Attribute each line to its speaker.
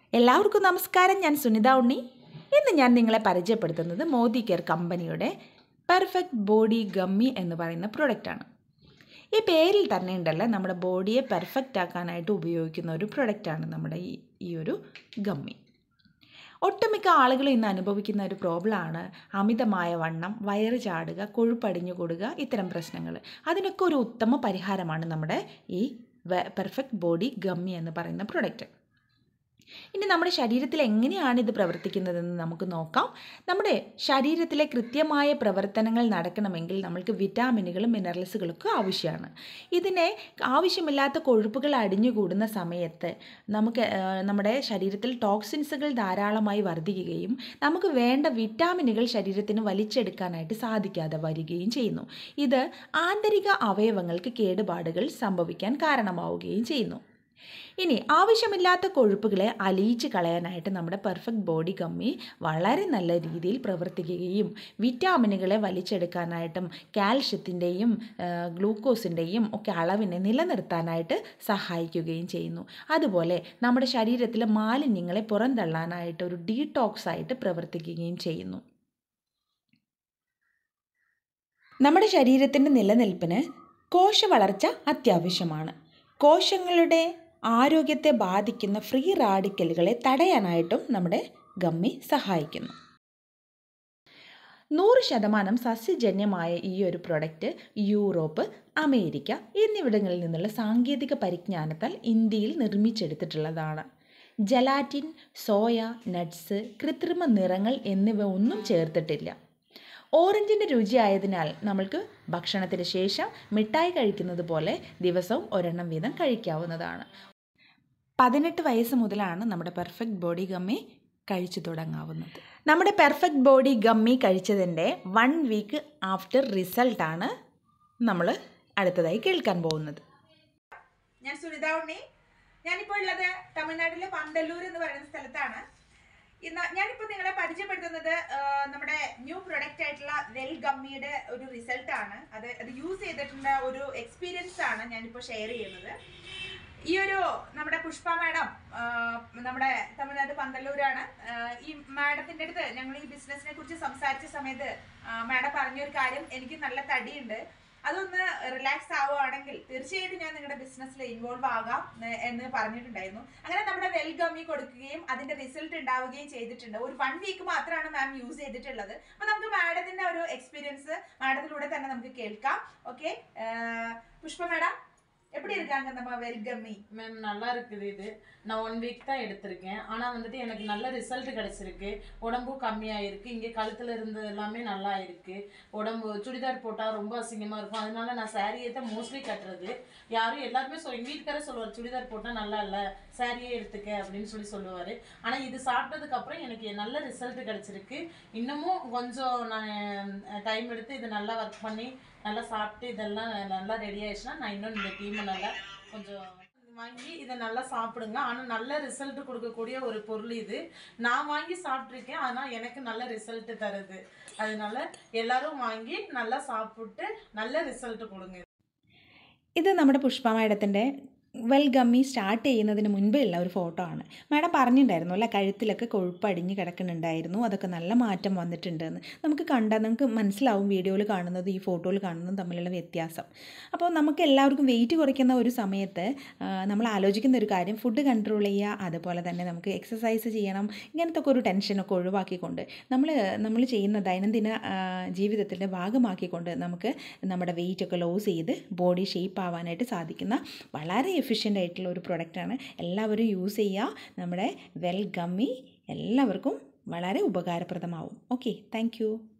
Speaker 1: എല്ലാവർക്കും നമസ്കാരം ഞാൻ സുനിത ഉണ്ണി ഇന്ന് ഞാൻ നിങ്ങളെ പരിചയപ്പെടുത്തുന്നത് മോദി കെയർ കമ്പനിയുടെ പെർഫെക്റ്റ് ബോഡി ഗമ്മി എന്ന് പറയുന്ന പ്രൊഡക്റ്റാണ് ഈ പേരിൽ തന്നെ ഉണ്ടല്ലോ നമ്മുടെ ബോഡിയെ പെർഫെക്റ്റ് ആക്കാനായിട്ട് ഉപയോഗിക്കുന്ന ഒരു പ്രൊഡക്റ്റാണ് നമ്മുടെ ഈ ഈ ഒരു ഗമ്മി ഒട്ടുമിക്ക ആളുകളും ഇന്ന് അനുഭവിക്കുന്ന ഒരു പ്രോബ്ലമാണ് അമിതമായ വണ്ണം വയറ് ചാടുക കൊഴുപ്പടിഞ്ഞു കൂടുക ഇത്തരം പ്രശ്നങ്ങൾ അതിനൊക്കെ ഒരു ഉത്തമ പരിഹാരമാണ് നമ്മുടെ ഈ പെർഫെക്റ്റ് ബോഡി ഗമ്മി എന്ന് പറയുന്ന പ്രൊഡക്റ്റ് ഇനി നമ്മുടെ ശരീരത്തിൽ എങ്ങനെയാണ് ഇത് പ്രവർത്തിക്കുന്നതെന്ന് നമുക്ക് നോക്കാം നമ്മുടെ ശരീരത്തിലെ കൃത്യമായ പ്രവർത്തനങ്ങൾ നടക്കണമെങ്കിൽ നമ്മൾക്ക് വിറ്റാമിനുകളും മിനറൽസുകളൊക്കെ ആവശ്യമാണ് ഇതിനെ ആവശ്യമില്ലാത്ത കൊഴുപ്പുകൾ അടിഞ്ഞുകൂടുന്ന സമയത്ത് നമുക്ക് ആ, നമ്മുടെ ശരീരത്തിൽ ടോക്സിൻസുകൾ ധാരാളമായി വർദ്ധിക്കുകയും നമുക്ക് വേണ്ട വിറ്റാമിനുകൾ ശരീരത്തിന് വലിച്ചെടുക്കാനായിട്ട് സാധിക്കാതെ വരികയും ചെയ്യുന്നു ഇത് ആന്തരിക അവയവങ്ങൾക്ക് കേടുപാടുകൾ സംഭവിക്കാൻ കാരണമാവുകയും ചെയ്യുന്നു ഇനി ആവശ്യമില്ലാത്ത കൊഴുപ്പുകളെ അലിയിച്ച് കളയാനായിട്ട് നമ്മുടെ പെർഫെക്റ്റ് ബോഡി കമ്മി വളരെ നല്ല രീതിയിൽ പ്രവർത്തിക്കുകയും വിറ്റാമിനുകളെ വലിച്ചെടുക്കാനായിട്ടും കാൽഷ്യത്തിൻ്റെയും ഗ്ലൂക്കോസിൻ്റെയും ഒക്കെ അളവിനെ നിലനിർത്താനായിട്ട് സഹായിക്കുകയും ചെയ്യുന്നു അതുപോലെ നമ്മുടെ ശരീരത്തിലെ മാലിന്യങ്ങളെ പുറന്തള്ളാനായിട്ട് ഒരു ഡീടോക്സ് ആയിട്ട് പ്രവർത്തിക്കുകയും ചെയ്യുന്നു നമ്മുടെ ശരീരത്തിൻ്റെ നിലനിൽപ്പിന് കോശവളർച്ച അത്യാവശ്യമാണ് കോശങ്ങളുടെ ആരോഗ്യത്തെ ബാധിക്കുന്ന ഫ്രീ റാഡിക്കലുകളെ തടയാനായിട്ടും നമ്മുടെ ഗമ്മി സഹായിക്കുന്നു നൂറ് ശതമാനം സസ്യജന്യമായ ഈ ഒരു പ്രൊഡക്റ്റ് യൂറോപ്പ് അമേരിക്ക എന്നിവിടങ്ങളിൽ നിന്നുള്ള സാങ്കേതിക പരിജ്ഞാനത്താൽ ഇന്ത്യയിൽ നിർമ്മിച്ചെടുത്തിട്ടുള്ളതാണ് ജലാറ്റിൻ സോയ നട്ട്സ് കൃത്രിമ നിറങ്ങൾ എന്നിവ ഒന്നും ചേർത്തിട്ടില്ല ഓറഞ്ചിൻ്റെ രുചിയായതിനാൽ നമ്മൾക്ക് ഭക്ഷണത്തിന് ശേഷം മിഠായി കഴിക്കുന്നത് പോലെ ദിവസവും ഒരെണ്ണം വീതം കഴിക്കാവുന്നതാണ് പതിനെട്ട് വയസ്സ് മുതലാണ് നമ്മുടെ പെർഫെക്റ്റ് ബോഡി ഗമ്മി കഴിച്ചു തുടങ്ങാവുന്നത് നമ്മുടെ പെർഫെക്റ്റ് ബോഡി ഗമ്മി കഴിച്ചതിൻ്റെ വൺ വീക്ക് ആഫ്റ്റർ റിസൾട്ടാണ് നമ്മൾ അടുത്തതായി കേൾക്കാൻ പോകുന്നത്
Speaker 2: ഞാൻ സുനിത ഉണ്ണി ഞാനിപ്പോൾ ഉള്ളത് തമിഴ്നാട്ടിലെ പന്തല്ലൂർ എന്ന് പറയുന്ന സ്ഥലത്താണ് ഇന്ന് ഞാനിപ്പോൾ നിങ്ങളെ പരിചയപ്പെടുത്തുന്നത് ആ, നമ്മുടെ ന്യൂ പ്രൊഡക്റ്റ് ആയിട്ടുള്ള വെൽ ഗമ്മിയുടെ ഒരു റിസൾട്ട് ആണ് അത് അത് യൂസ് ചെയ്തിട്ടുള്ള ഒരു എക്സ്പീരിയൻസ് ആണ് ഞാനിപ്പോൾ ഷെയർ ചെയ്യുന്നത് ഈ ഒരു നമ്മുടെ പുഷ്പ മാഡം ആ, നമ്മുടെ തമിഴ്നാട് പന്തല്ലൂരാണ് ആ, ഈ മാഡത്തിന്റെ അടുത്ത് ഞങ്ങൾ ഈ ബിസിനസിനെ കുറിച്ച് സംസാരിച്ച സമയത്ത് മാഡം പറഞ്ഞൊരു കാര്യം എനിക്ക് നല്ല തടിയുണ്ട് അതൊന്ന് റിലാക്സ് ആവുകയാണെങ്കിൽ തീർച്ചയായിട്ടും ഞാൻ നിങ്ങളുടെ ബിസിനസ്സിൽ ഇൻവോൾവ് ആകാം എന്ന് എന്ന് പറഞ്ഞിട്ടുണ്ടായിരുന്നു അങ്ങനെ നമ്മുടെ വെൽഗമ്മി കൊടുക്കുകയും അതിന്റെ റിസൾട്ട് ഉണ്ടാവുകയും ചെയ്തിട്ടുണ്ട് ഒരു വൺ വീക്ക് മാത്രമാണ് മാം യൂസ് ചെയ്തിട്ടുള്ളത് അപ്പൊ നമുക്ക് മാഡത്തിന്റെ ഒരു എക്സ്പീരിയൻസ് മാഡത്തിലൂടെ തന്നെ നമുക്ക് കേൾക്കാം ഓക്കെ പുഷ്പ മാഡം எப்படி இருக்காங்க நம்ம வெல்கம்மி
Speaker 3: மேம் நல்லா இருக்குது இது நான் ஒன் வீக் தான் எடுத்திருக்கேன் ஆனால் வந்துட்டு எனக்கு நல்ல ரிசல்ட் கிடைச்சிருக்கு உடம்பும் கம்மியாயிருக்கு இங்கே கழுத்தில் இருந்தது எல்லாமே நல்லா இருக்கு உடம்பு சுடிதார் போட்டால் ரொம்ப அசிங்கமாக இருக்கும் அதனால நான் சாரியை தான் மோஸ்ட்லி கட்டுறது யாரும் எல்லாருமே சொல் எங்கள் வீட்டுக்காரே சொல்லுவார் சுடிதார் போட்டால் நல்லா இல்லை சாரியே எடுத்துக்க அப்படின்னு சொல்லி சொல்லுவார் ஆனால் இது சாப்பிட்டதுக்கு அப்புறம் எனக்கு நல்ல ரிசல்ட் கிடைச்சிருக்கு இன்னமும் கொஞ்சம் நான் டைம் எடுத்து இது நல்லா ஒர்க் பண்ணி நல்லா சாப்பிட்டு இதெல்லாம் நல்லா ரெடி ஆயிடுச்சுன்னா நான் இன்னும் இந்த டீமை நல்லா கொஞ்சம் வாங்கி இதை நல்லா சாப்பிடுங்க ஆனால் நல்ல ரிசல்ட் கொடுக்கக்கூடிய ஒரு பொருள் இது நான் வாங்கி சாப்பிட்ருக்கேன் ஆனால் எனக்கு நல்ல ரிசல்ட் தருது அதனால எல்லாரும் வாங்கி நல்லா சாப்பிட்டு நல்ல ரிசல்ட் கொடுங்க
Speaker 1: ഇത് നമ്മുടെ പുഷ്പ മാഡത്തിൻ്റെ വെൽ ഗമ്മി സ്റ്റാർട്ട് ചെയ്യുന്നതിന് മുൻപേ ഉള്ള ഒരു ഫോട്ടോ ആണ് മാഡം പറഞ്ഞിട്ടുണ്ടായിരുന്നു അല്ല കഴുത്തിലൊക്കെ കൊഴുപ്പടിഞ്ഞ് കിടക്കുന്നുണ്ടായിരുന്നു അതൊക്കെ നല്ല മാറ്റം വന്നിട്ടുണ്ടെന്ന് നമുക്ക് കണ്ടാൽ നിങ്ങൾക്ക് മനസ്സിലാവും വീഡിയോയിൽ കാണുന്നത് ഈ ഫോട്ടോയിൽ കാണുന്നതും തമ്മിലുള്ള വ്യത്യാസം അപ്പോൾ നമുക്ക് എല്ലാവർക്കും വെയിറ്റ് കുറയ്ക്കുന്ന ഒരു സമയത്ത് ആ, നമ്മൾ ആലോചിക്കുന്ന ഒരു കാര്യം ഫുഡ് കൺട്രോൾ ചെയ്യുക അതുപോലെ തന്നെ നമുക്ക് എക്സസൈസ് ചെയ്യണം ഇങ്ങനത്തെ ഒക്കെ ഒരു ടെൻഷനൊക്കെ ഒഴിവാക്കിക്കൊണ്ട് നമ്മൾ നമ്മൾ ചെയ്യുന്ന ദൈനംദിന ആ, ജീവിതത്തിൻ്റെ ഭാഗമാക്കിക്കൊണ്ട് നമുക്ക് നമ്മുടെ വെയിറ്റ് ഒക്കെ ലോസ് ചെയ്ത് ബോഡി ഷേപ്പ് ആവാനായിട്ട് സാധിക്കുന്ന വളരെ എഫിഷ്യൻ്റ് ആയിട്ടുള്ള ഒരു പ്രൊഡക്റ്റാണ് എല്ലാവരും യൂസ് ചെയ്യുക നമ്മുടെ വെൽ ഗമ്മി എല്ലാവർക്കും വളരെ ഉപകാരപ്രദമാവും ഓക്കെ താങ്ക്